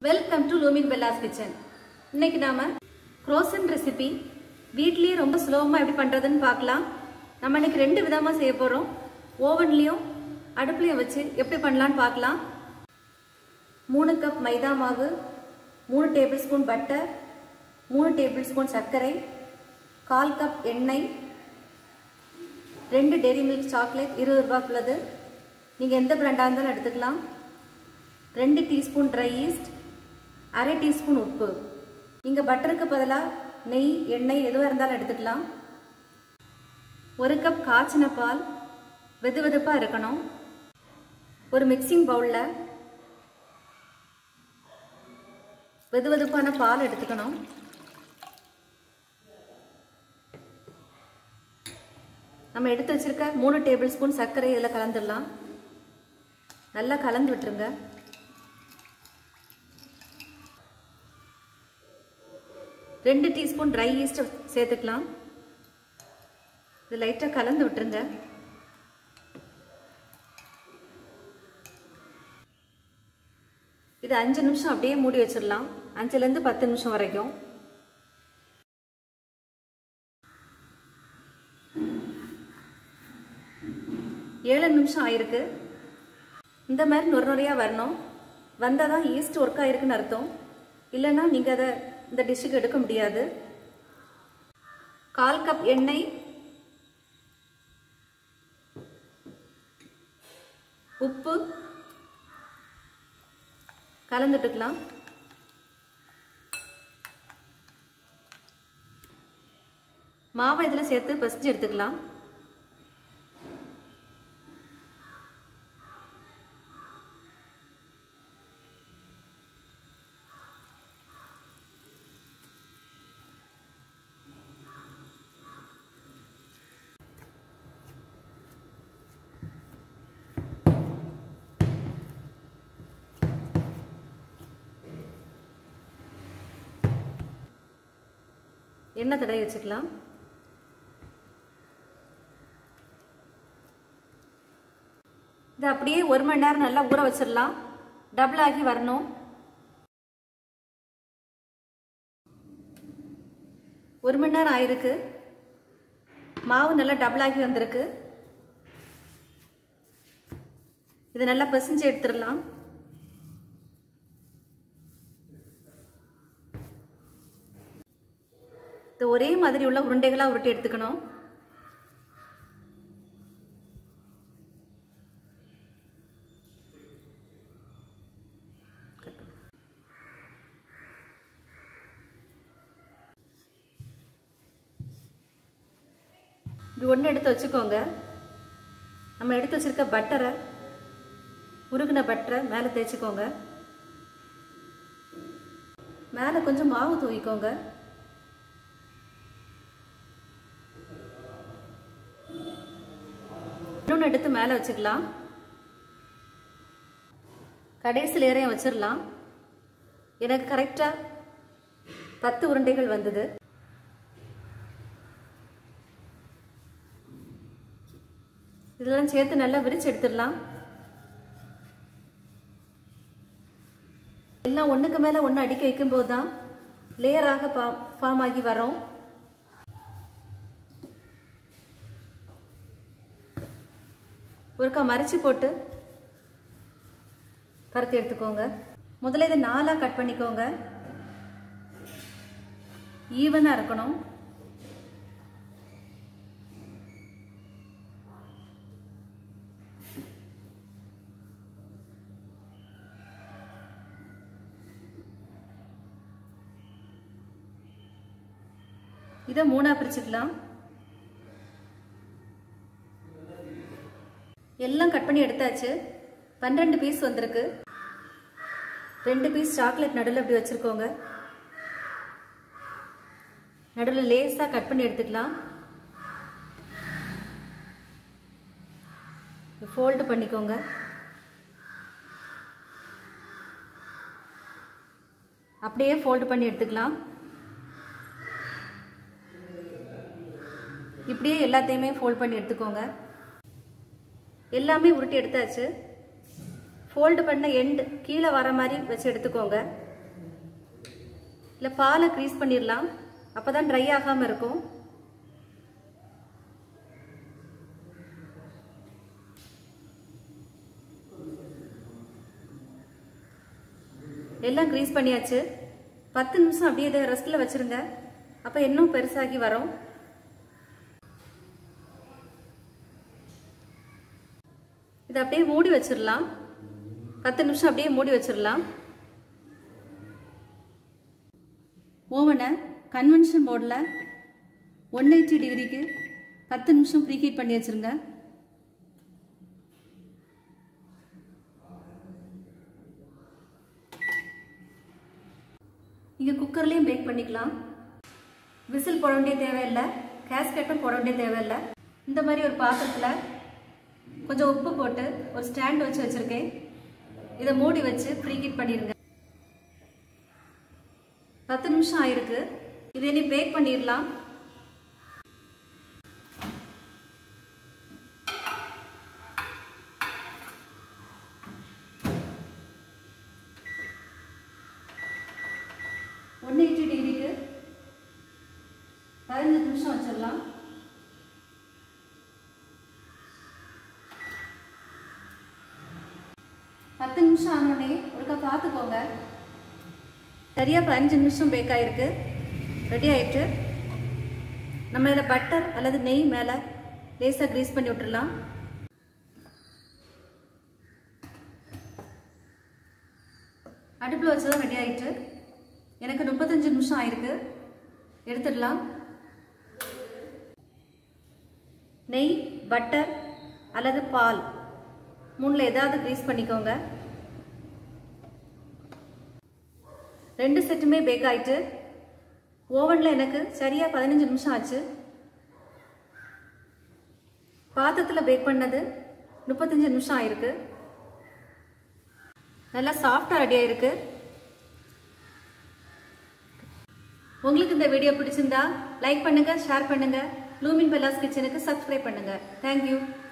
welcome to Lumin Bellas kitchen இன்னைக்கு நாம குரோசன் recipe வீட்லயே ரொம்ப சுலபமா எப்படி பண்றதுன்னு பார்க்கலாம் நம்ம இன்னைக்கு ரெண்டு விதமா செய்ய போறோம் ஓவன்லயும் அடுப்புலயும் வச்சு எப்படி பண்ணலாம்னு பார்க்கலாம் மூணு கப் மைதா மாவு மூணு டேபிள் ஸ்பூன் பட்டர் மூணு டேபிள் ஸ்பூன் சர்க்கரை கால் கப் எண்ணெய் ரெண்டு டெய்ரி மில்க் சாக்லேட் இருபது ரூபாய்க்குள்ளது நீங்கள் எந்த பிராண்டாக இருந்தாலும் எடுத்துக்கலாம் ரெண்டு டீஸ்பூன் ட்ரை ஈஸ்ட் அரை டீஸ்பூன் உப்பு நீங்கள் பட்டருக்கு பதிலாக நெய் எண்ணெய் எதுவாக இருந்தாலும் எடுத்துக்கலாம் ஒரு கப் காய்ச்சின பால் வெது வெதுப்பாக இருக்கணும் ஒரு மிக்சிங் பவுலில் வெது வெதுப்பான பால் எடுத்துக்கணும் நம்ம எடுத்து வச்சிருக்க மூணு டேபிள் ஸ்பூன் சர்க்கரை இதில் கலந்துடலாம் நல்லா கலந்து விட்டுருங்க ரெண்டு டீஸ்பூன் ட்ரை ஈஸ்ட் சேர்த்துக்கலாம் இது லைட்டாக கலந்து விட்டுருங்க இது அஞ்சு நிமிஷம் அப்படியே மூடி வச்சிடலாம் அஞ்சுலேருந்து பத்து நிமிஷம் வரைக்கும் ஏழு நிமிஷம் ஆயிருக்கு இந்த மாதிரி நொறு நொறையாக வரணும் வந்தால் தான் ஈஸ்ட் ஒர்க் ஆயிருக்குன்னு அர்த்தம் இல்லைன்னா நீங்கள் அதை இந்த டிஷ்ஷுக்கு எடுக்க முடியாது கால் கப் எண்ணெய் உப்பு கலந்துட்டுக்கலாம் மாவை இதில் சேர்த்து பசிச்சு எடுத்துக்கலாம் எண்ணெய் தடவி வச்சுக்கலாம் இது அப்படியே ஒரு மணி நேரம் நல்லா ஊற வச்சிடலாம் டபுள் ஆகி வரணும் ஒரு மணி நேரம் ஆயிருக்கு மாவு நல்லா டபுள் ஆகி வந்திருக்கு இது நல்லா பிசைஞ்சு எடுத்துடலாம் இது ஒரே மாதிரி உள்ள உருண்டைகளாக உருட்டி எடுத்துக்கணும் இது ஒன்று எடுத்து வச்சுக்கோங்க நம்ம எடுத்து வச்சிருக்க பட்டரை உருகின பட்டரை மேலே தேய்ச்சிக்கோங்க மேலே கொஞ்சம் மாவு தூவிக்கோங்க இன்னொன்று எடுத்து மேலே வச்சுக்கலாம் கடைசி லேரையும் வச்சிடலாம் எனக்கு கரெக்டாக பத்து உருண்டைகள் வந்தது இதெல்லாம் சேர்த்து நல்லா விரிச்சு எடுத்துடலாம் எல்லாம் ஒன்றுக்கு மேலே ஒன்று அடிக்க வைக்கும்போது தான் லேயராக ஃபார்ம் ஆகி வரும் ஒருக்கா மறைச்சி போட்டு பருத்தி எடுத்துக்கோங்க முதல்ல இதை நாலாக கட் பண்ணிக்கோங்க ஈவனாக இருக்கணும் இதை மூணாக பிரிச்சுக்கலாம் எல்லாம் கட் பண்ணி எடுத்தாச்சு பன்னெண்டு பீஸ் வந்திருக்கு ரெண்டு பீஸ் சாக்லேட் நடுவில் இப்படி வச்சுருக்கோங்க நடுவில் லேஸாக கட் பண்ணி எடுத்துக்கலாம் ஃபோல்டு பண்ணிக்கோங்க அப்படியே ஃபோல்டு பண்ணி எடுத்துக்கலாம் இப்படியே எல்லாத்தையுமே ஃபோல்ட் பண்ணி எடுத்துக்கோங்க எல்லாமே உருட்டி எடுத்தாச்சு ஃபோல்டு பண்ண எண்டு கீழே வர மாதிரி வச்சு எடுத்துக்கோங்க இல்லை பாலை க்ரீஸ் பண்ணிடலாம் அப்போ தான் ட்ரை ஆகாமல் இருக்கும் எல்லாம் க்ரீஸ் பண்ணியாச்சு பத்து நிமிஷம் அப்படியே இதை ரெஸ்ட்டில் வச்சுருங்க அப்போ இன்னும் பெருசாகி வரும் இதை அப்படியே மூடி வச்சிடலாம் பத்து நிமிஷம் அப்படியே மூடி வச்சிடலாம் ஓவனை கன்வென்ஷன் மோடில் ஒன் எயிட்டி டிகிரிக்கு பத்து நிமிஷம் ப்ரீஹீட் பண்ணி வச்சுருங்க இங்கே குக்கர்லேயும் பேக் பண்ணிக்கலாம் விசில் போட வேண்டிய தேவையில்லை கேஸ்கெட்டும் போட வேண்டிய தேவையில்லை இந்த மாதிரி ஒரு பாத்திரத்தில் கொஞ்சம் உப்பு போட்டு ஒரு ஸ்டாண்ட் வச்சு வச்சுருக்கேன் இதை மூடி வச்சு ப்ரீஹீட் பண்ணிடுங்க பத்து நிமிஷம் ஆயிருக்கு இதை இனி பேக் பண்ணிடலாம் ஒன் எயிட்டி டிகிரிக்கு பதினஞ்சு நிமிஷம் வச்சிடலாம் பத்து நிமிஷம் ஆனோடனே ஒருக்கா பார்த்துக்கோங்க சரியாக பதினஞ்சு நிமிஷம் பேக் ஆகிருக்கு ரெடி ஆயிட்டு நம்ம இதில் பட்டர் அல்லது நெய் மேலே லேசாக க்ரீஸ் பண்ணி விட்டுடலாம் அடுப்பில் வச்சதும் ரெடி ஆயிட்டு எனக்கு முப்பத்தஞ்சு நிமிஷம் ஆயிருக்கு எடுத்துடலாம் நெய் பட்டர் அல்லது பால் மூணில் ஏதாவது க்ரீஸ் பண்ணிக்கோங்க ரெண்டு செட்டுமே பேக் ஆயிட்டு ஓவனில் எனக்கு சரியாக பதினஞ்சு நிமிஷம் ஆச்சு பாத்திரத்தில் பேக் பண்ணது முப்பத்தஞ்சு நிமிஷம் ஆயிருக்கு நல்லா சாஃப்டாக ரெடி ஆயிருக்கு உங்களுக்கு இந்த வீடியோ பிடிச்சிருந்தா லைக் பண்ணுங்க ஷேர் பண்ணுங்க லூமின் பெல்லாஸ் கிச்சனுக்கு சப்ஸ்கிரைப் பண்ணுங்க தேங்க்யூ